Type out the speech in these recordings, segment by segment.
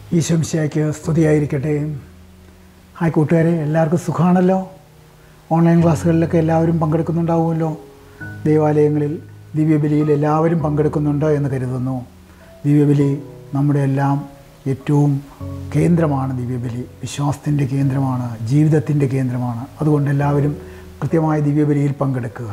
ഈശംശയ്ക്ക് സ്തുതിയായിരിക്കട്ടെ ഹായ് കൂട്ടുകാരെ എല്ലാവർക്കും സുഖമാണല്ലോ ഓൺലൈൻ ക്ലാസ്സുകളിലൊക്കെ എല്ലാവരും പങ്കെടുക്കുന്നുണ്ടാവുമല്ലോ ദേവാലയങ്ങളിൽ ദിവ്യബലിയിൽ എല്ലാവരും പങ്കെടുക്കുന്നുണ്ട് എന്ന് കരുതുന്നു ദിവ്യബലി നമ്മുടെ എല്ലാം ഏറ്റവും കേന്ദ്രമാണ് ദിവ്യബലി വിശ്വാസത്തിൻ്റെ കേന്ദ്രമാണ് ജീവിതത്തിൻ്റെ കേന്ദ്രമാണ് അതുകൊണ്ട് എല്ലാവരും കൃത്യമായ ദിവ്യബലിയിൽ പങ്കെടുക്കുക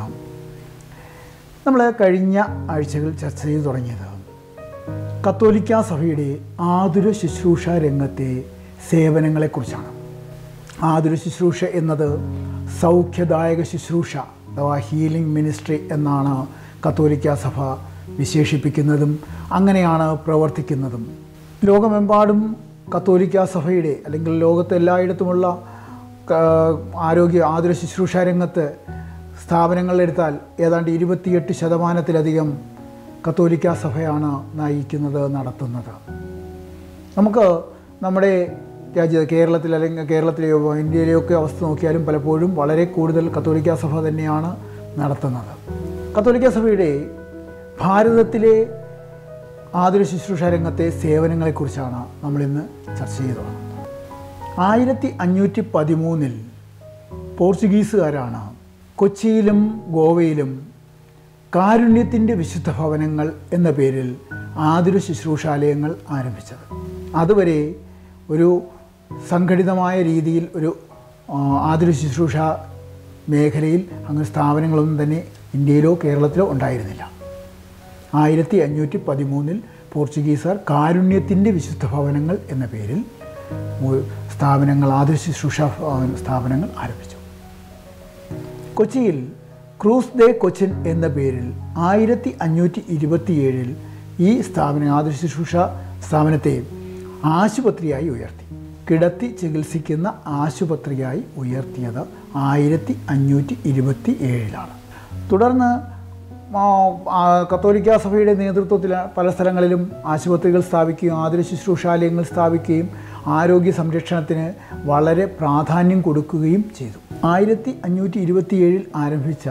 നമ്മൾ കഴിഞ്ഞ ആഴ്ചകൾ ചർച്ച ചെയ്തു തുടങ്ങിയത് കത്തോലിക്ക സഭയുടെ ആതുര ശുശ്രൂഷ രംഗത്തെ സേവനങ്ങളെക്കുറിച്ചാണ് ആതുര ശുശ്രൂഷ എന്നത് സൗഖ്യദായക ശുശ്രൂഷ അഥവാ ഹീലിംഗ് മിനിസ്ട്രി എന്നാണ് കത്തോലിക്ക സഭ വിശേഷിപ്പിക്കുന്നതും അങ്ങനെയാണ് പ്രവർത്തിക്കുന്നതും ലോകമെമ്പാടും കത്തോലിക്ക സഭയുടെ അല്ലെങ്കിൽ ലോകത്ത് എല്ലായിടത്തുമുള്ള ക- ആരോഗ്യ ആതുര ശുശ്രൂഷ രംഗത്ത് സ്ഥാപനങ്ങളെടുത്താൽ ഏതാണ്ട് ഇരുപത്തിയെട്ട് ശതമാനത്തിലധികം കത്തോലിക്ക സഭയാണ് നയിക്കുന്നത് നടത്തുന്നത് നമുക്ക് നമ്മുടെ രാജ്യത്ത് കേരളത്തിൽ അല്ലെങ്കിൽ കേരളത്തിലെയോ ഇന്ത്യയിലെയോ ഒക്കെ അവസ്ഥ നോക്കിയാലും പലപ്പോഴും വളരെ കൂടുതൽ കത്തോലിക്ക സഭ തന്നെയാണ് നടത്തുന്നത് കത്തോലിക്ക സഭയുടെ ഭാരതത്തിലെ ആതുര ശുശ്രൂഷ രംഗത്തെ സേവനങ്ങളെക്കുറിച്ചാണ് നമ്മളിന്ന് ചർച്ച ചെയ്തത് ആയിരത്തി അഞ്ഞൂറ്റി പതിമൂന്നിൽ പോർച്ചുഗീസുകാരാണ് കൊച്ചിയിലും ഗോവയിലും കാരുണ്യത്തിൻ്റെ വിശുദ്ധ ഭവനങ്ങൾ എന്ന പേരിൽ ആതുര ശുശ്രൂഷാലയങ്ങൾ ആരംഭിച്ചത് അതുവരെ ഒരു സംഘടിതമായ രീതിയിൽ ഒരു ആ, ആതുര ശുശ്രൂഷ മേഖലയിൽ അങ്ങനെ സ്ഥാപനങ്ങളൊന്നും തന്നെ ഇന്ത്യയിലോ കേരളത്തിലോ ഉണ്ടായിരുന്നില്ല ആയിരത്തി അഞ്ഞൂറ്റി പതിമൂന്നിൽ പോർച്ചുഗീസുകാർ കാരുണ്യത്തിൻ്റെ വിശുദ്ധ ഭവനങ്ങൾ എന്ന പേരിൽ ഒരു സ്ഥാപനങ്ങൾ ആതുര ശുശ്രൂഷ ഭവന സ്ഥാപനങ്ങൾ ആരംഭിച്ചു കൊച്ചിയിൽ ക്രൂസ് ദേ കൊച്ചിൻ എന്ന പേരിൽ ആയിരത്തി അഞ്ഞൂറ്റി ഇരുപത്തിയേഴിൽ ഈ സ്ഥാപനം ആതുര ശുശ്രൂഷ സ്ഥാപനത്തെ ആശുപത്രിയായി ഉയർത്തി കിടത്തി ചികിത്സിക്കുന്ന ആശുപത്രിയായി ഉയർത്തിയത് ആയിരത്തി അഞ്ഞൂറ്റി ഇരുപത്തി ഏഴിലാണ് തുടർന്ന് ആ, ആ, കത്തോലിക്ക സഭയുടെ നേതൃത്വത്തിൽ പല സ്ഥലങ്ങളിലും ആശുപത്രികൾ സ്ഥാപിക്കുകയും ആതുര ശുശ്രൂഷാലയങ്ങൾ സ്ഥാപിക്കുകയും ആരോഗ്യ സംരക്ഷണത്തിന് വളരെ പ്രാധാന്യം കൊടുക്കുകയും ചെയ്തു ആയിരത്തി അഞ്ഞൂറ്റി ഇരുപത്തിയേഴിൽ ആരംഭിച്ച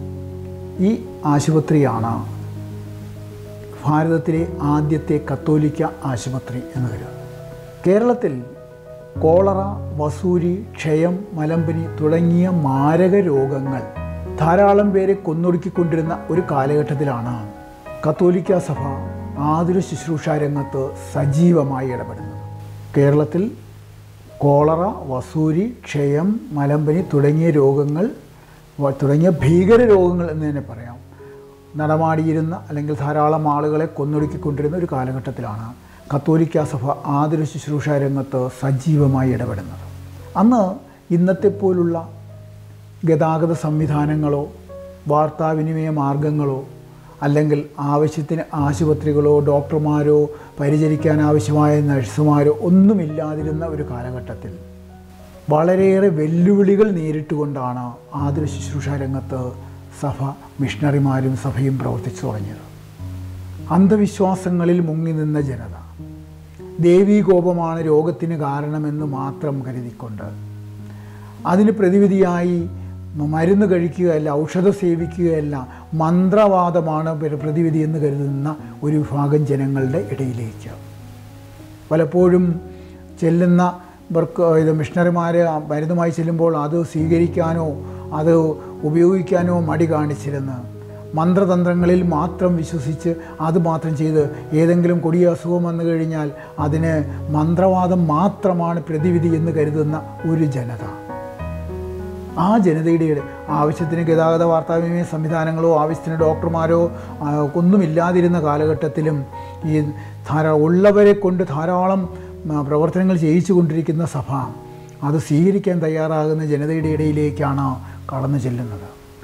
ഈ ആശുപത്രിയാണ് ഭാരതത്തിലെ ആദ്യത്തെ കത്തോലിക്ക ആശുപത്രി എന്ന് കരുതുന്നത് കേരളത്തിൽ കോളറ വസൂരി ക്ഷയം മലമ്പനി തുടങ്ങിയ മാരക രോഗങ്ങൾ ധാരാളം പേരെ കൊന്നൊടുക്കിക്കൊണ്ടിരുന്ന ഒരു കാലഘട്ടത്തിലാണ് കത്തോലിക്ക സഭ ആതുര ശുശ്രൂഷ രംഗത്ത് സജീവമായി ഇടപെടുന്നത് കേരളത്തിൽ കോളറ വസൂരി ക്ഷയം മലമ്പനി തുടങ്ങിയ രോഗങ്ങൾ വ- തുടങ്ങിയ ഭീകര രോഗങ്ങൾ എന്ന് തന്നെ പറയാം നടമാടിയിരുന്ന അല്ലെങ്കിൽ ധാരാളം ആളുകളെ കൊന്നൊടുക്കിക്കൊണ്ടിരുന്ന ഒരു കാലഘട്ടത്തിലാണ് കത്തോലിക്ക സഭ ആതുര ശുശ്രൂഷ രംഗത്ത് സജീവമായി ഇടപെടുന്നത് അന്ന് ഇന്നത്തെ പോലുള്ള ഗതാഗത സംവിധാനങ്ങളോ വാർത്താവിനിമയ മാർഗങ്ങളോ അല്ലെങ്കിൽ ആവശ്യത്തിന് ആശുപത്രികളോ ഡോക്ടർമാരോ പരിചരിക്കാൻ ആവശ്യമായ നഴ്സുമാരോ ഒന്നുമില്ലാതിരുന്ന ഒരു കാലഘട്ടത്തിൽ വളരെയേറെ വെല്ലുവിളികൾ നേരിട്ടുകൊണ്ടാണ് ആതുര ശുശ്രൂഷ രംഗത്ത് സഭ മിഷണറിമാരും സഭയും പ്രവർത്തിച്ചു തുടങ്ങിയത് അന്ധവിശ്വാസങ്ങളിൽ മുങ്ങി നിന്ന ജനത ദേവീകോപമാണ് രോഗത്തിന് കാരണമെന്ന് മാത്രം കരുതിക്കൊണ്ട് അതിന് പ്രതിവിധിയായി മരുന്ന് കഴിക്കുകയല്ല ഔഷധം സേവിക്കുകയല്ല മന്ത്രവാദമാണ് പ്ര- പ്രതിവിധി എന്ന് കരുതുന്ന ഒരു വിഭാഗം ജനങ്ങളുടെ ഇടയിലേക്ക് പലപ്പോഴും ചെല്ലുന്ന ഇവർക്ക് ഇത് മിഷണറിമാർ മരുന്നുമായി ചെല്ലുമ്പോൾ അത് സ്വീകരിക്കാനോ അത് ഉപയോഗിക്കാനോ മടി കാണിച്ചിരുന്ന് മന്ത്രതന്ത്രങ്ങളിൽ മാത്രം വിശ്വസിച്ച് അത് മാത്രം ചെയ്ത് ഏതെങ്കിലും കൊടിയ അസുഖം വന്നു കഴിഞ്ഞാൽ അതിന് മന്ത്രവാദം മാത്രമാണ് പ്രതിവിധി എന്ന് കരുതുന്ന ഒരു ജനത ആ ജനതയുടെ ഇട- ആവശ്യത്തിന് ഗതാഗത വാർത്താവിനിമയ സംവിധാനങ്ങളോ ആവശ്യത്തിന് ഡോക്ടർമാരോ ആ, ഒന്നുമില്ലാതിരുന്ന കാലഘട്ടത്തിലും ഈ ധാരാ ഉള്ളവരെ കൊണ്ട് ധാരാളം ആ, പ്രവർത്തനങ്ങൾ ചെയ്യിച്ചു കൊണ്ടിരിക്കുന്ന സഭ അത് സ്വീകരിക്കാൻ തയ്യാറാകുന്ന ജനതയുടെ ഇടയിലേക്കാണ് കടന്നു ചെല്ലുന്നത്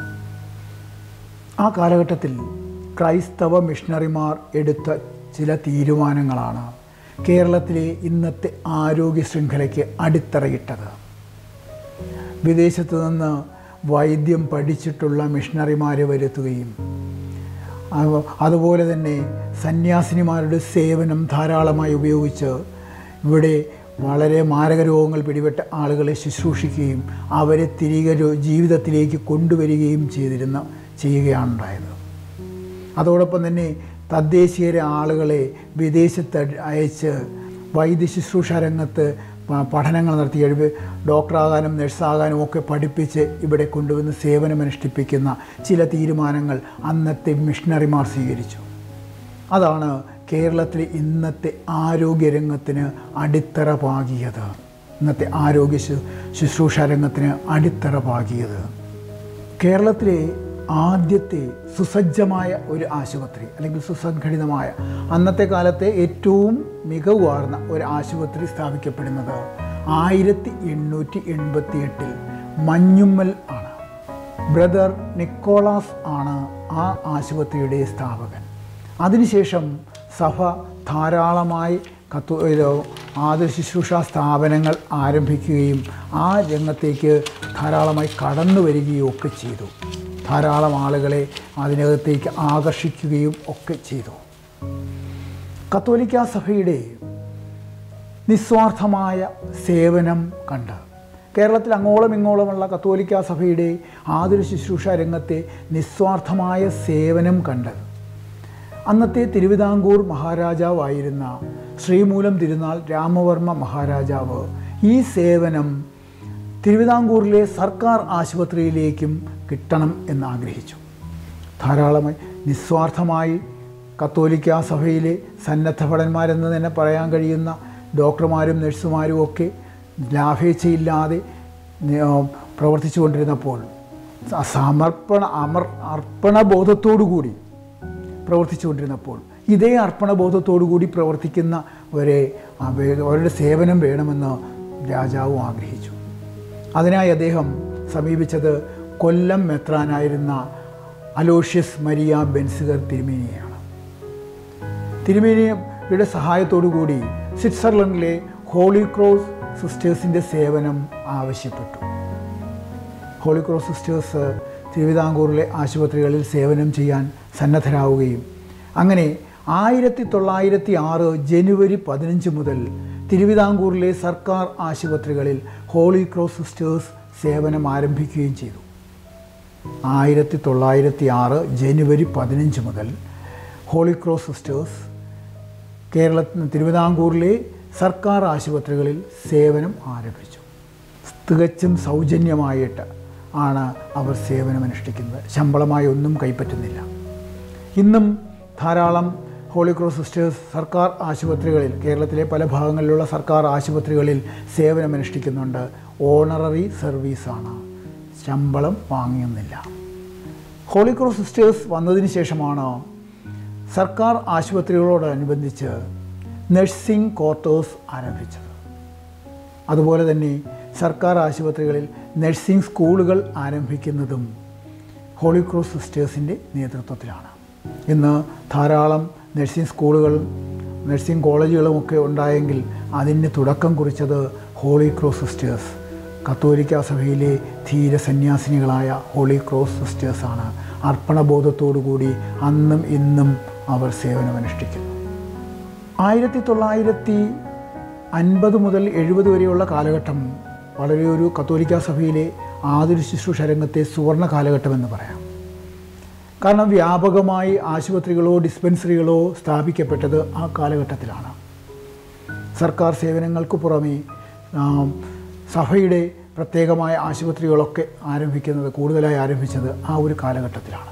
ആ കാലഘട്ടത്തിൽ ക്രൈസ്തവ മിഷണറിമാർ എടുത്ത ചില തീരുമാനങ്ങളാണ് കേരളത്തിലെ ഇന്നത്തെ ആരോഗ്യ ശൃംഖലയ്ക്ക് അടിത്തറയിട്ടത് വിദേശത്ത് നിന്ന് വൈദ്യം പഠിച്ചിട്ടുള്ള മിഷണറിമാരെ വരുത്തുകയും അവ- അതുപോലെ തന്നെ സന്യാസിനിമാരുടെ സേവനം ധാരാളമായി ഉപയോഗിച്ച് ഇവിടെ വളരെ മാരക രോഗങ്ങൾ പിടിപെട്ട ആളുകളെ ശുശ്രൂഷിക്കുകയും അവരെ തിരികെ രോ- ജീവിതത്തിലേക്ക് കൊണ്ടുവരികയും ചെയ്തിരുന്ന ചെയ്യുകയാണ് ഉണ്ടായത് അതോടൊപ്പം തന്നെ തദ്ദേശീയരെ ആളുകളെ വിദേശത്ത് അയച്ച് വൈദ്യശുശ്രൂഷ രംഗത്ത് പ- പഠനങ്ങൾ നടത്തി എഴുതി ഡോക്ടറാകാനും നഴ്സാകാനും ഒക്കെ പഠിപ്പിച്ച് ഇവിടെ കൊണ്ടുവന്ന് സേവനമനുഷ്ഠിപ്പിക്കുന്ന ചില തീരുമാനങ്ങൾ അന്നത്തെ മിഷണറിമാർ സ്വീകരിച്ചു അതാണ് കേരളത്തിലെ ഇന്നത്തെ ആരോഗ്യരംഗത്തിന് അടിത്തറ പാകിയത് ഇന്നത്തെ ആരോഗ്യ ശു ശുശ്രൂഷ രംഗത്തിന് അടിത്തറ പാകിയത് കേരളത്തിലെ ആദ്യത്തെ സുസജ്ജമായ ഒരു ആശുപത്രി അല്ലെങ്കിൽ സുസംഘടിതമായ അന്നത്തെ കാലത്തെ ഏറ്റവും മികവാർന്ന ഒരു ആശുപത്രി സ്ഥാപിക്കപ്പെടുന്നത് ആയിരത്തി എണ്ണൂറ്റി എൺപത്തി എട്ടിൽ മഞ്ഞുമ്മൽ ആണ് ബ്രദർ നിക്കോളാസ് ആണ് ആ ആശുപത്രിയുടെ സ്ഥാപകൻ അതിനുശേഷം സഭ ധാരാളമായി കത്തു ഇത് ആതുര ശുശ്രൂഷ സ്ഥാപനങ്ങൾ ആരംഭിക്കുകയും ആ രംഗത്തേക്ക് ധാരാളമായി കടന്നു വരികയും ഒക്കെ ചെയ്തു ധാരാളം ആളുകളെ അതിനകത്തേക്ക് ആകർഷിക്കുകയും ഒക്കെ ചെയ്തു കത്തോലിക്ക സഭയുടെ നിസ്വാർത്ഥമായ സേവനം കണ്ട് കേരളത്തിൽ അങ്ങോളം ഇങ്ങോളമുള്ള കത്തോലിക്ക സഭയുടെ ആതുര ശുശ്രൂഷ രംഗത്തെ നിസ്വാർത്ഥമായ സേവനം കണ്ട് അന്നത്തെ തിരുവിതാംകൂർ മഹാരാജാവായിരുന്ന ശ്രീമൂലം തിരുനാൾ രാമവർമ്മ മഹാരാജാവ് ഈ സേവനം തിരുവിതാംകൂറിലെ സർക്കാർ ആശുപത്രിയിലേക്കും കിട്ടണം എന്ന് ആഗ്രഹിച്ചു ധാരാളമായി നിസ്വാർത്ഥമായി കത്തോലിക്ക സഭയിലെ സന്നദ്ധ ഭടന്മാരെന്ന് തന്നെ പറയാൻ കഴിയുന്ന ഡോക്ടർമാരും നഴ്സുമാരും ഒക്കെ ലാഭേച്ഛയില്ലാതെ നി- പ്രവർത്തിച്ചു കൊണ്ടിരുന്നപ്പോൾ സ- സമർപ്പണ അമർ അർപ്പണബോധത്തോടുകൂടി പ്രവർത്തിച്ചുകൊണ്ടിരുന്നപ്പോൾ ഇതേ അർപ്പണബോധത്തോടു കൂടി പ്രവർത്തിക്കുന്ന ഒരേ അവ- അവരുടെ സേവനം വേണമെന്ന് രാജാവും ആഗ്രഹിച്ചു അതിനായി അദ്ദേഹം സമീപിച്ചത് കൊല്ലം മെത്രാനായിരുന്ന അലോഷ്യസ് മരിയ ബെൻസുകർ തിരുമേനിയാണ് തിരുമേനിയുടെ സഹായത്തോടു കൂടി സ്വിറ്റ്സർലൻഡിലെ ഹോളി ക്രോസ് സിസ്റ്റേഴ്സിൻ്റെ സേവനം ആവശ്യപ്പെട്ടു ഹോളി ക്രോസ് സിസ്റ്റേഴ്സ് തിരുവിതാംകൂറിലെ ആശുപത്രികളിൽ സേവനം ചെയ്യാൻ സന്നദ്ധരാവുകയും അങ്ങനെ ആയിരത്തി തൊള്ളായിരത്തി ആറ് ജനുവരി പതിനഞ്ച് മുതൽ തിരുവിതാംകൂറിലെ സർക്കാർ ആശുപത്രികളിൽ ഹോളി ക്രോസ് സിസ്റ്റേഴ്സ് സേവനം ആരംഭിക്കുകയും ചെയ്തു ആയിരത്തി തൊള്ളായിരത്തി ആറ് ജനുവരി പതിനഞ്ച് മുതൽ ഹോളി ക്രോസ് സിസ്റ്റേഴ്സ് കേരള തിരുവിതാംകൂറിലെ സർക്കാർ ആശുപത്രികളിൽ സേവനം ആരംഭിച്ചു തികച്ചും സൗജന്യമായിട്ട് ആണ് അവർ സേവനമനുഷ്ഠിക്കുന്നത് ശമ്പളമായി ഒന്നും കൈപ്പറ്റുന്നില്ല ഇന്നും ധാരാളം ഹോളി ക്രോസ് സിസ്റ്റേഴ്സ് സർക്കാർ ആശുപത്രികളിൽ കേരളത്തിലെ പല ഭാഗങ്ങളിലുള്ള സർക്കാർ ആശുപത്രികളിൽ സേവനമനുഷ്ഠിക്കുന്നുണ്ട് ഓണററി സർവീസാണ് ശമ്പളം വാങ്ങിയൊന്നില്ല ഹോളി ക്രോസ് സിസ്റ്റേഴ്സ് വന്നതിന് ശേഷമാണ് സർക്കാർ ആശുപത്രികളോടനുബന്ധിച്ച് നഴ്സിംഗ് ക്വാർട്ടേഴ്സ് ആരംഭിച്ചത് അതുപോലെ തന്നെ സർക്കാർ ആശുപത്രികളിൽ നഴ്സിംഗ് സ്കൂളുകൾ ആരംഭിക്കുന്നതും ഹോളി ക്രോസ് സിസ്റ്റേഴ്സിൻ്റെ നേതൃത്വത്തിലാണ് ഇന്ന് ധാരാളം നഴ്സിംഗ് സ്കൂളുകളും നഴ്സിംഗ് കോളേജുകളും ഒക്കെ ഉണ്ടായെങ്കിൽ അതിന് തുടക്കം കുറിച്ചത് ഹോളി ക്രോസ് സിസ്റ്റേഴ്സ് കത്തോലിക്ക സഭയിലെ ധീര സന്യാസിനികളായ ഹോളി ക്രോസ് സിസ്റ്റേഴ്സാണ് അർപ്പണബോധത്തോടു കൂടി അന്നും ഇന്നും അവർ സേവനമനുഷ്ഠിക്കുന്നു ആയിരത്തി തൊള്ളായിരത്തി അൻപത് മുതൽ എഴുപത് വരെയുള്ള കാലഘട്ടം വളരെ ഒരു കത്തോലിക്ക സഭയിലെ ആതുര ശുശ്രൂഷ രംഗത്തെ സുവർണ കാലഘട്ടമെന്ന് പറയാം കാരണം വ്യാപകമായി ആശുപത്രികളോ ഡിസ്പെൻസറികളോ സ്ഥാപിക്കപ്പെട്ടത് ആ കാലഘട്ടത്തിലാണ് സർക്കാർ സേവനങ്ങൾക്ക് പുറമേ ആ, സഭയുടെ പ്രത്യേകമായ ആശുപത്രികളൊക്കെ ആരംഭിക്കുന്നത് കൂടുതലായി ആരംഭിച്ചത് ആ ഒരു കാലഘട്ടത്തിലാണ്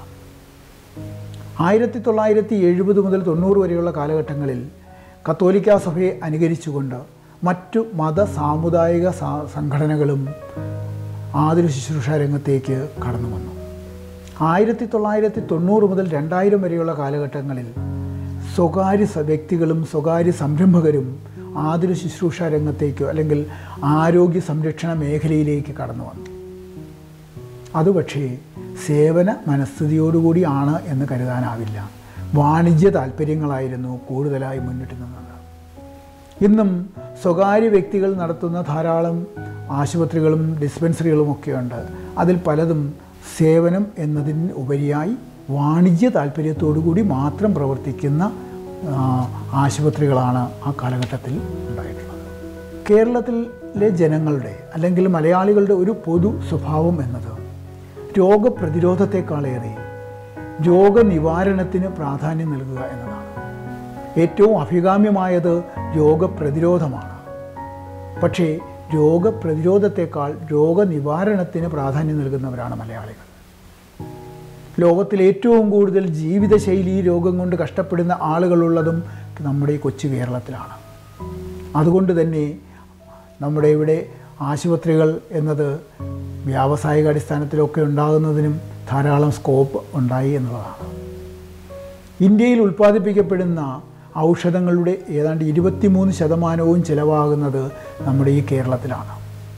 ആയിരത്തി തൊള്ളായിരത്തി എഴുപത് മുതൽ തൊണ്ണൂറ് വരെയുള്ള കാലഘട്ടങ്ങളിൽ കത്തോലിക്ക സഭയെ അനുകരിച്ചുകൊണ്ട് മറ്റു മത സാമുദായിക സാ- സംഘടനകളും ആതുര ശുശ്രൂഷ രംഗത്തേക്ക് കടന്നു വന്നു ആയിരത്തി തൊള്ളായിരത്തി തൊണ്ണൂറ് മുതൽ രണ്ടായിരം വരെയുള്ള കാലഘട്ടങ്ങളിൽ സ്വകാര്യ സ- വ്യക്തികളും സ്വകാര്യ സംരംഭകരും ആതുര ശുശ്രൂഷ രംഗത്തേക്കോ അല്ലെങ്കിൽ ആരോഗ്യ സംരക്ഷണ മേഖലയിലേക്ക് കടന്നു വന്നു അത് പക്ഷേ സേവന മനസ്ഥിതിയോടുകൂടിയാണ് എന്ന് കരുതാനാവില്ല വാണിജ്യ താല്പര്യങ്ങളായിരുന്നു കൂടുതലായി മുന്നിട്ട് നിന്നത് ഇന്നും സ്വകാര്യ വ്യക്തികൾ നടത്തുന്ന ധാരാളം ആശുപത്രികളും ഡിസ്പെൻസറികളും ഒക്കെയുണ്ട് അതിൽ പലതും സേവനം എന്നതിന് ഉപരിയായി വാണിജ്യ താല്പര്യത്തോടു കൂടി മാത്രം പ്രവർത്തിക്കുന്ന ആ, ആശുപത്രികളാണ് ആ കാലഘട്ടത്തിൽ ഉണ്ടായിട്ടുള്ളത് കേരളത്തിലെ ജനങ്ങളുടെ അല്ലെങ്കിൽ മലയാളികളുടെ ഒരു പൊതു സ്വഭാവം എന്നത് രോഗപ്രതിരോധത്തെക്കാളേറെ രോഗനിവാരണത്തിന് പ്രാധാന്യം നൽകുക എന്നതാണ് ഏറ്റവും അഭികാമ്യമായത് രോഗപ്രതിരോധമാണ് പക്ഷേ രോഗപ്രതിരോധത്തെക്കാൾ രോഗനിവാരണത്തിന് പ്രാധാന്യം നൽകുന്നവരാണ് മലയാളികൾ ലോകത്തിൽ ഏറ്റവും കൂടുതൽ ജീവിതശൈലി രോഗം കൊണ്ട് കഷ്ടപ്പെടുന്ന ആളുകളുള്ളതും നമ്മുടെ ഈ കൊച്ചു കേരളത്തിലാണ് അതുകൊണ്ട് തന്നെ നമ്മുടെ ഇവിടെ ആശുപത്രികൾ എന്നത് വ്യാവസായിക അടിസ്ഥാനത്തിലൊക്കെ ഉണ്ടാകുന്നതിനും ധാരാളം സ്കോപ്പ് ഉണ്ടായി എന്നുള്ളതാണ് ഇന്ത്യയിൽ ഉൽപ്പാദിപ്പിക്കപ്പെടുന്ന ഔഷധങ്ങളുടെ ഏതാണ്ട് ഇരുപത്തിമൂന്ന് ശതമാനവും ചിലവാകുന്നത് നമ്മുടെ ഈ കേരളത്തിലാണ്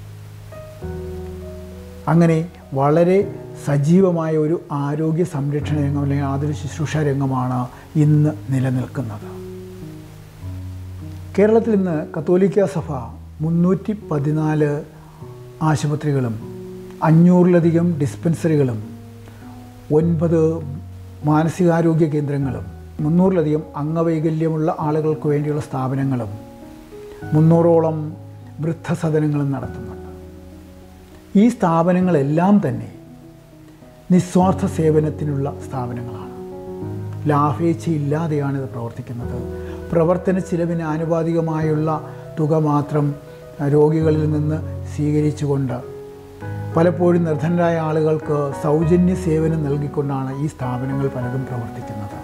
അങ്ങനെ വളരെ സജീവമായ ഒരു ആരോഗ്യ സംരക്ഷണ രംഗം അല്ലെങ്കിൽ ആതുര ശുശ്രൂഷ രംഗമാണ് ഇന്ന് നിലനിൽക്കുന്നത് കേരളത്തിൽ ഇന്ന് കത്തോലിക്ക സഭ മുന്നൂറ്റി പതിനാല് ആശുപത്രികളും അഞ്ഞൂറിലധികം ഡിസ്പെൻസറികളും ഒൻപത് മാനസികാരോഗ്യ കേന്ദ്രങ്ങളും മുന്നൂറിലധികം അംഗവൈകല്യമുള്ള ആളുകൾക്ക് വേണ്ടിയുള്ള സ്ഥാപനങ്ങളും മുന്നൂറോളം വൃദ്ധസദനങ്ങളും നടത്തുന്നുണ്ട് ഈ സ്ഥാപനങ്ങളെല്ലാം തന്നെ നിസ്വാർത്ഥ സേവനത്തിനുള്ള സ്ഥാപനങ്ങളാണ് ലാഭേച്ഛയില്ലാതെയാണ് ഇത് പ്രവർത്തിക്കുന്നത് പ്രവർത്തന ചിലവിന് ആനുപാതികമായുള്ള തുക മാത്രം രോഗികളിൽ നിന്ന് സ്വീകരിച്ചുകൊണ്ട് പലപ്പോഴും നിർധനരായ ആളുകൾക്ക് സൗജന്യ സേവനം നൽകിക്കൊണ്ടാണ് ഈ സ്ഥാപനങ്ങൾ പലതും പ്രവർത്തിക്കുന്നത്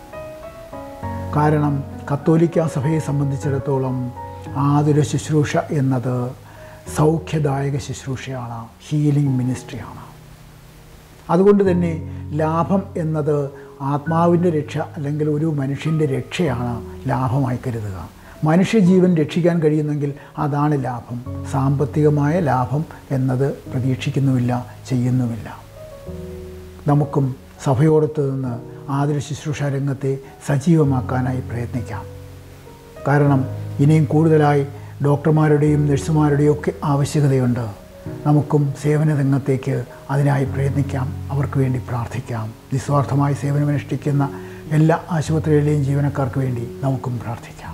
കാരണം കത്തോലിക്ക സഭയെ സംബന്ധിച്ചിടത്തോളം ആതുര ശുശ്രൂഷ എന്നത് സൗഖ്യദായക ശുശ്രൂഷയാണ് ഹീലിംഗ് മിനിസ്ട്രിയാണ് അതുകൊണ്ട് തന്നെ ലാഭം എന്നത് ആത്മാവിൻ്റെ രക്ഷ അല്ലെങ്കിൽ ഒരു മനുഷ്യൻ്റെ രക്ഷയാണ് ലാഭമായി കരുതുക മനുഷ്യജീവൻ രക്ഷിക്കാൻ കഴിയുന്നെങ്കിൽ അതാണ് ലാഭം സാമ്പത്തികമായ ലാഭം എന്നത് പ്രതീക്ഷിക്കുന്നുമില്ല ചെയ്യുന്നുമില്ല നമുക്കും സഭയോടൊത്ത് നിന്ന് ആതുര ശുശ്രൂഷ രംഗത്തെ സജീവമാക്കാനായി പ്രയത്നിക്കാം കാരണം ഇനിയും കൂടുതലായി ഡോക്ടർമാരുടെയും നഴ്സുമാരുടെയും ഒക്കെ ആവശ്യകതയുണ്ട് നമുക്കും സേവന രംഗത്തേക്ക് അതിനായി പ്രയത്നിക്കാം അവർക്ക് വേണ്ടി പ്രാർത്ഥിക്കാം നിസ്വാർത്ഥമായി സേവനമനുഷ്ഠിക്കുന്ന എല്ലാ ആശുപത്രികളിലെയും ജീവനക്കാർക്ക് വേണ്ടി നമുക്കും പ്രാർത്ഥിക്കാം